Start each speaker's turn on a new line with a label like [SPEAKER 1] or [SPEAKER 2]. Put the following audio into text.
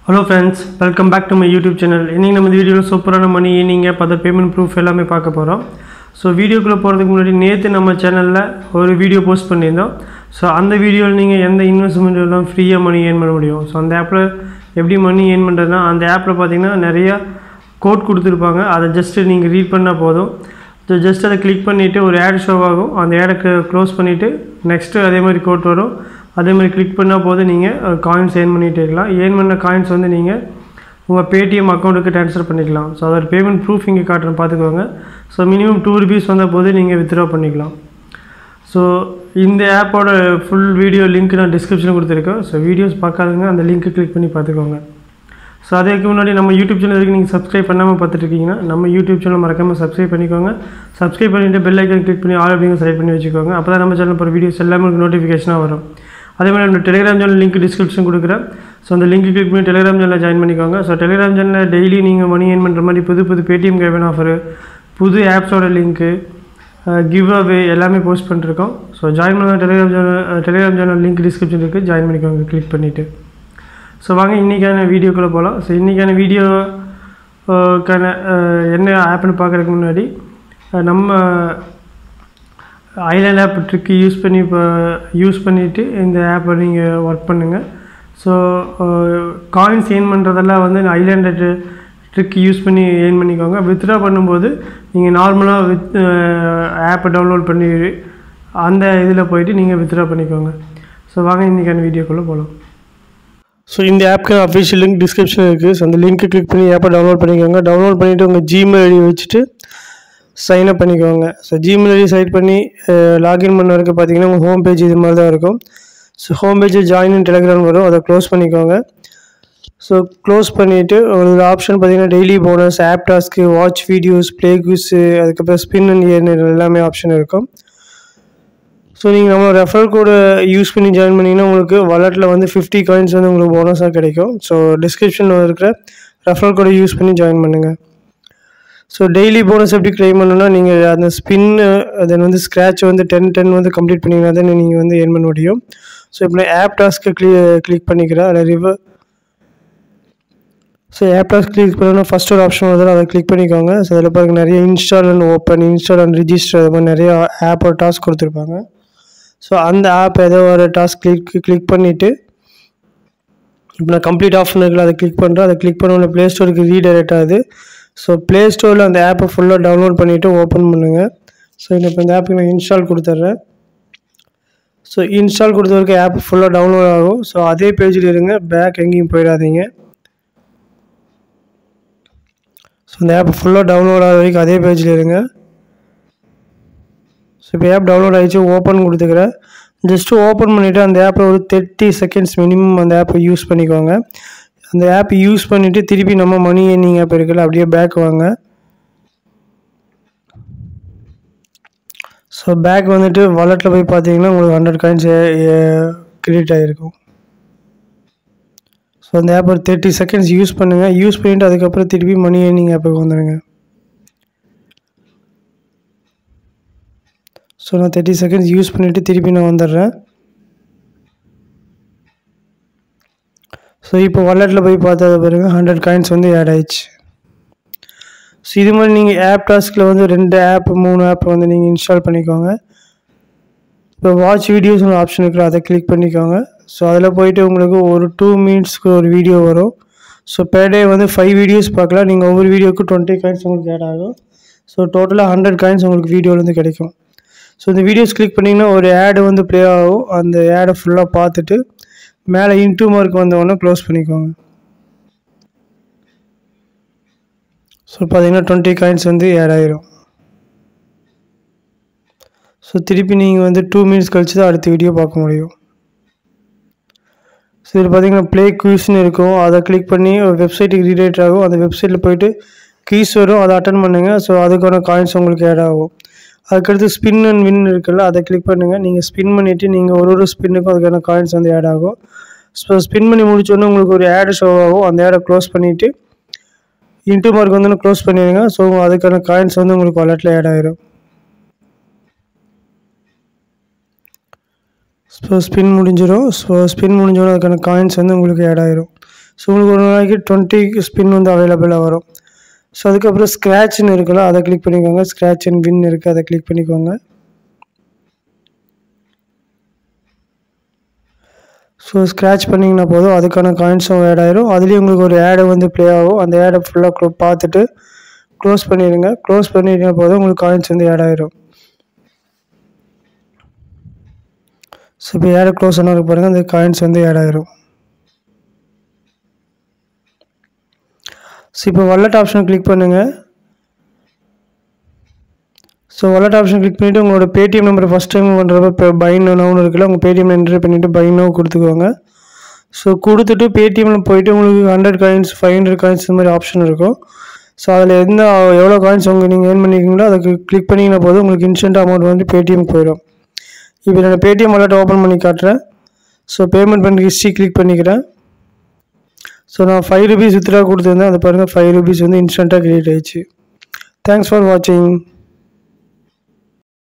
[SPEAKER 1] hello friends welcome back to my YouTube channel இன்றைக்கி நம்ம இந்த வீடியோவில் சூப்பரான மணி நீங்கள் பத பேமெண்ட் ப்ரூஃப் எல்லாமே பார்க்க போகிறோம் ஸோ வீடியோக்குள்ளே போகிறதுக்கு முன்னாடி நேற்று நம்ம சேனலில் ஒரு வீடியோ போஸ்ட் பண்ணியிருந்தோம் ஸோ அந்த வீடியோவில் நீங்கள் எந்த இன்வெஸ்ட்மெண்ட் எல்லாம் ஃப்ரீயாக மணி ஏர்ன் பண்ண முடியும் ஸோ அந்த ஆப்பில் எப்படி மணி ஏர்ன் பண்ணுறதுனா அந்த ஆப்பில் பார்த்தீங்கன்னா நிறையா கோட் கொடுத்துருப்பாங்க அதை ஜஸ்ட்டு நீங்கள் ரீட் பண்ணால் போதும் ஸோ ஜஸ்ட் அதை கிளிக் பண்ணிவிட்டு ஒரு ஆட் ஷோ ஆகும் அந்த ஆடை க்ளோஸ் பண்ணிவிட்டு நெக்ஸ்ட்டு அதே மாதிரி கோட் வரும் அதே மாதிரி கிளிக் பண்ணால் போதும் நீங்கள் காயின்ஸ் ஏர்ன் பண்ணிகிட்டே இருக்கலாம் ஏர்ன் பண்ண காயின்ஸ் வந்து நீங்கள் உங்கள் பேடிஎம் அக்கௌண்ட்டுக்கு ட்ரான்ஸ்ஃபர் பண்ணிக்கலாம் ஸோ அதோட பேமெண்ட் ப்ரூஃப் இங்கே காட்டுறேன் பார்த்துக்கோங்க ஸோ மினிமம் டூ ருபீஸ் வந்த போது நீங்கள் வித்ட்ரா பண்ணிக்கலாம் ஸோ இந்த ஆப்போட ஃபுல் வீடியோ லிங்க் நான் டிஸ்கிரிப்ஷனில் கொடுத்துருக்கேன் ஸோ வீடியோஸ் பார்க்காதவங்க அந்த லிங்க்கை கிளிக் பண்ணி பார்த்துக்கோங்க ஸோ அதுக்கு முன்னாடி நம்ம யூடியூப் சேனல் வரைக்கும் நீங்கள் சப்ஸ்கிரைப் பண்ணாமல் பார்த்துட்டு இருக்கீங்கன்னா நம்ம யூடியூப் சேனல் மறக்காமல் சப்ஸ்கிரைப் பண்ணிக்கோங்க சப்ஸ்கிரைப் பண்ணிவிட்டு பெல் ஐக்கன் கிளிக் பண்ணி ஆல் அப்படிங்க செலக்ட் பண்ணி வச்சுக்கோங்க அப்போ தான் நம்ம சேனல் போகிற வீடியோஸ் எல்லாமே உங்களுக்கு நோட்டிஃபிகேஷனாக வரும் அதே மாதிரி நம்ம டெலிகிராம் சேனல் லிங்க் டிஸ்கிரிப்ஷன் கொடுக்குறேன் ஸோ அந்த லிங்க் கிளிக் பண்ணி டெலிகிராம் சேனலில் ஜாயின் பண்ணிக்கோங்க ஸோ டெலிகிராம் சேனலில் டெய்லி நீங்கள் மணி ஏர்ன் பண்ணுற மாதிரி புது புது பேடிஎம் கேவன் ஆஃபரு புது ஆப்ஸோட லிங்க்கு கிவ் அவே எல்லாமே போஸ்ட் பண்ணிருக்கோம் ஸோ ஜாயின் பண்ண Telegram channel Telegram channel link description இருக்குது ஜாயின் பண்ணிக்கோங்க கிளிக் பண்ணிவிட்டு ஸோ வாங்க இன்றைக்கான வீடியோக்குள்ளே போகலாம் ஸோ இன்றைக்கான வீடியோக்கான என்ன ஆப்னு பார்க்குறதுக்கு முன்னாடி அஹ் நம்ம ஐலாண்ட் ஆப் ட்ரிக்கு யூஸ் பண்ணி இப்போ யூஸ் பண்ணிவிட்டு இந்த ஆப்பை நீங்கள் ஒர்க் பண்ணுங்கள் ஸோ காயின்ஸ் ஏர்ன் பண்ணுறதெல்லாம் வந்து ஐலாண்ட் ட்ரிக் யூஸ் பண்ணி ஏர்ன் பண்ணிக்கோங்க வித்ட்ரா பண்ணும்போது நீங்கள் நார்மலாக வித் ஆப்பை டவுன்லோட் பண்ணி அந்த இதில் போயிட்டு நீங்கள் வித்ட்ரா பண்ணிக்கோங்க ஸோ வாங்க இன்றைக்கான வீடியோக்குள்ளே போகலாம் ஸோ இந்த ஆப்க்கு அஃபிஷியல் லிங்க் டிஸ்கிரிப்ஷன் இருக்குது ஸோ அந்த லிங்க்கை கிளிக் பண்ணி ஆப்பை டவுன்லோட் பண்ணிக்கோங்க டவுன்லோட் பண்ணிவிட்டு உங்கள் ஜிமெயில் ஐடி வச்சுட்டு சைன் அப் பண்ணிக்கோங்க ஸோ ஜிமெயில் ஐடி சைட் பண்ணி லாகின் பண்ண வரைக்கும் பார்த்தீங்கன்னா உங்கள் ஹோம் பேஜ் இது மாதிரி தான் இருக்கும் so home page join Telegram வரும் அதை க்ளோஸ் பண்ணிக்கோங்க ஸோ க்ளோஸ் பண்ணிவிட்டு ஒரு ஆப்ஷன் பார்த்தீங்கன்னா daily bonus app task watch videos play quiz அதுக்கப்புறம் ஸ்பின் அண்ட் இயர்னு எல்லாமே ஆப்ஷன் இருக்கும் ஸோ நீங்கள் நம்ம ரெஃபர் கோடு யூஸ் பண்ணி ஜாயின் பண்ணிங்கன்னா உங்களுக்கு வாலெட்டில் வந்து ஃபிஃப்டி காயின்ஸ் வந்து உங்களுக்கு போனஸாக கிடைக்கும் ஸோ டிஸ்கிரிப்ஷனில் இருக்கிற ரெஃபர் கோடை யூஸ் பண்ணி ஜாயின் பண்ணுங்கள் ஸோ டெய்லி போனஸ் எப்படி க்ளைம் பண்ணணும்னா நீங்கள் அந்த ஸ்பின்னு தென் வந்து ஸ்க்ராட்ச் வந்து டென் டென் வந்து கம்ப்ளீட் பண்ணிங்கன்னா தான் நீங்கள் வந்து ஏர்ன் பண்ண முடியும் ஸோ இப்போ நான் ஆப் டாஸ்க்கை க்ளி கிளிக் பண்ணிக்கிறேன் அதில் ரிவர் ஸோ ஆப் டாஸ்க் கிளிக் பண்ணணும் ஃபஸ்ட் ஒரு ஆப்ஷன் வருது அதை கிளிக் பண்ணிக்கோங்க ஸோ அதில் பாருங்க நிறைய install and open install and register அது மாதிரி நிறைய ஆப்போட டாஸ்க் கொடுத்துருப்பாங்க ஸோ அந்த ஆப் ஏதோ ஒரு டாஸ்க் கிளிக் கிளிக் பண்ணிவிட்டு இப்போ நான் கம்ப்ளீட் ஆப்ஷன் இருக்குல்ல அதை கிளிக் பண்ணுறேன் அதை கிளிக் பண்ண ப்ளே ஸ்டோருக்கு ரீடைரக்ட் ஆகுது ஸோ ப்ளே ஸ்டோரில் அந்த ஆப்பை ஃபுல்லாக டவுன்லோட் பண்ணிவிட்டு ஓப்பன் பண்ணுங்கள் ஸோ இப்போ இந்த ஆப்புக்கு நான் இன்ஸ்டால் கொடுத்துட்றேன் ஸோ இன்ஸ்டால் கொடுத்த வரைக்கும் ஆப் ஃபுல்லாக டவுன்லோட் ஆகும் ஸோ அதே பேஜில் இருங்க பேக் எங்கேயும் போயிடாதீங்க ஸோ இந்த ஆப் ஃபுல்லாக டவுன்லோட் ஆகிற வரைக்கும் அதே பேஜில் இருங்க ஸோ இப்போ ஆப் டவுன்லோட் ஆகிடுச்சு ஓப்பன் கொடுத்துக்கிறேன் ஜஸ்ட்டு ஓப்பன் பண்ணிவிட்டு அந்த ஆப்பில் ஒரு தேர்ட்டி செகண்ட்ஸ் மினிமம் அந்த ஆப்பை யூஸ் பண்ணிக்கோங்க அந்த ஆப் யூஸ் பண்ணிவிட்டு திருப்பி நம்ம மணி ஏர்னிங் ஆப் இருக்குல்ல அப்படியே பேக் வாங்க ஸோ பேக் வந்துட்டு வாலெட்டில் போய் பார்த்தீங்கன்னா உங்களுக்கு ஹண்ட்ரட் காயின்ஸ் கிரெடிட் ஆகிருக்கும் ஸோ அந்த ஆப் ஒரு தேர்ட்டி செகண்ட்ஸ் யூஸ் பண்ணுங்கள் யூஸ் பண்ணிவிட்டு அதுக்கப்புறம் திருப்பி மணி ஏர்னிங் ஆப்புக்கு வந்துடுங்க ஸோ நான் தேர்ட்டி செகண்ட்ஸ் யூஸ் பண்ணிவிட்டு திருப்பி நான் வந்துடுறேன் ஸோ இப்போ வாலெட்டில் போய் பார்த்தது பாருங்கள் ஹண்ட்ரட் காயின்ஸ் வந்து ஆட் ஆயிடுச்சு ஸோ இது மாதிரி நீங்கள் ஆப் டாஸ்கில் வந்து ரெண்டு ஆப் மூணு ஆப் வந்து நீங்கள் இன்ஸ்டால் பண்ணிக்கோங்க இப்போ வாட்ச் வீடியோஸ் ஒரு ஆப்ஷன் இருக்குல்ல அதை கிளிக் பண்ணிக்கோங்க ஸோ அதில் போயிட்டு உங்களுக்கு ஒரு டூ மினிட்ஸ்க்கு ஒரு வீடியோ வரும் ஸோ பெர் டே வந்து ஃபைவ் வீடியோஸ் பார்க்கலாம் நீங்கள் ஒவ்வொரு வீடியோக்கு டுவெண்ட்டி காயின்ஸ் உங்களுக்கு ஆட் ஆகும் ஸோ டோட்டலாக ஹண்ட்ரட் காயின்ஸ் உங்களுக்கு வீடியோலேருந்து கிடைக்கும் ஸோ இந்த வீடியோஸ் கிளிக் பண்ணிங்கன்னா ஒரு ஆடு வந்து ப்ளே ஆகும் அந்த ஆடை ஃபுல்லாக பார்த்துட்டு மேலே இன்டூ மார்க் வந்தவொடனே க்ளோஸ் பண்ணிக்கோங்க ஸோ பார்த்தீங்கன்னா டுவெண்ட்டி காயின்ஸ் வந்து ஆட் ஆயிரும் ஸோ திருப்பி நீங்கள் வந்து டூ மினிட்ஸ் கழிச்சு தான் அடுத்த வீடியோ பார்க்க முடியும் ஸோ இதில் பார்த்தீங்கன்னா ப்ளே குயிஸ்னு இருக்கும் அதை கிளிக் பண்ணி ஒரு வெப்சைட்டுக்கு ரீடேட் ஆகும் அந்த வெப்சைட்டில் போயிட்டு கீஸ் வரும் அதை அட்டன் பண்ணுங்கள் ஸோ அதுக்கான காயின்ஸ் உங்களுக்கு ஆட் ஆகும் அதுக்கடுத்து ஸ்பின் அண்ட் வின் இருக்குல்ல அதை கிளிக் பண்ணுங்கள் நீங்கள் ஸ்பின் பண்ணிவிட்டு நீங்கள் ஒரு ஒரு ஸ்பின்னுக்கும் அதுக்கான காயின்ஸ் வந்து ஆட் ஆகும் ஸோ ஸ்பின் பண்ணி முடிச்சோடனே உங்களுக்கு ஒரு ஆடு ஷோ ஆகும் அந்த ஆடை க்ளோஸ் பண்ணிவிட்டு இன்டூ மார்க் வந்து க்ளோஸ் பண்ணிடுங்க ஸோ அதுக்கான காயின்ஸ் வந்து உங்களுக்கு வாலெட்டில் ஆட் ஆயிரும் ஸோ ஸ்பின் முடிஞ்சிடும் ஸோ ஸ்பின் முடிஞ்சோடனே அதுக்கான காயின்ஸ் வந்து உங்களுக்கு ஆட் ஆயிரும் ஸோ உங்களுக்கு ஒரு நாளைக்கு டுவெண்ட்டி ஸ்பின் வந்து அவைலபிளாக வரும் ஸோ அதுக்கப்புறம் ஸ்க்ராட்ச்னு இருக்குல்ல அதை கிளிக் பண்ணிக்கோங்க ஸ்க்ராட்ச் அண்ட் வின் இருக்குது அதை கிளிக் பண்ணிக்கோங்க ஸோ ஸ்க்ராட்ச் பண்ணிங்கன்னா போதும் அதுக்கான காயின்ஸும் ஆட் ஆயிரும் அதுலேயும் உங்களுக்கு ஒரு ஆடை வந்து ப்ளே ஆகும் அந்த ஆடை ஃபுல்லாக பார்த்துட்டு க்ளோஸ் பண்ணிடுங்க க்ளோஸ் பண்ணிட்டீங்க போதும் உங்களுக்கு காயின்ஸ் வந்து ஆட் ஆயிரும் ஸோ இப்போ ஆடை க்ளோஸ் பண்ண பாருங்கள் அந்த காயின்ஸ் வந்து ஆட் ஆயிரும் ஸோ இப்போ wallet ஆப்ஷனை கிளிக் பண்ணுங்கள் ஸோ wallet ஆப்ஷன் கிளிக் பண்ணிவிட்டு உங்களோட பேடிஎம் நம்பர் ஃபஸ்ட் டைம் பண்ணுறப்ப இப்போ பைன் நவுன்னு இருக்குல்ல உங்கள் பேடிஎம் என்ட்ரு பண்ணிவிட்டு பைன் நவ் கொடுத்துக்கோங்க ஸோ கொடுத்துட்டு பேடிஎம்மில் போயிட்டு உங்களுக்கு hundred coins five hundred coins இந்த மாதிரி ஆப்ஷன் இருக்கும் ஸோ அதில் எந்த எவ்வளோ காயின்ஸ் உங்கள் நீங்கள் ஏர்ன் பண்ணிக்கிங்களோ அதை கிளிக் பண்ணிங்கன்னா போதும் உங்களுக்கு இன்ஸ்டன்ட் அமௌண்ட் வந்து பேடிஎம் போயிடும் இப்போ நான் பேடிஎம் வாலெட் ஓப்பன் பண்ணி காட்டுறேன் ஸோ பேமெண்ட் பண்ணி ஹிஸ்ட்ரி கிளிக் பண்ணிக்கிறேன் ஸோ நான் ஃபைவ் ருபீஸ் வித்ட்ரா கொடுத்துருந்தேன் அதை பாருங்கள் ஃபைவ் ருபீஸ் வந்து இன்ஸ்டண்ட்டாக கிரியேட் ஆயிடுச்சு தேங்க்ஸ் ஃபார் வாட்சிங்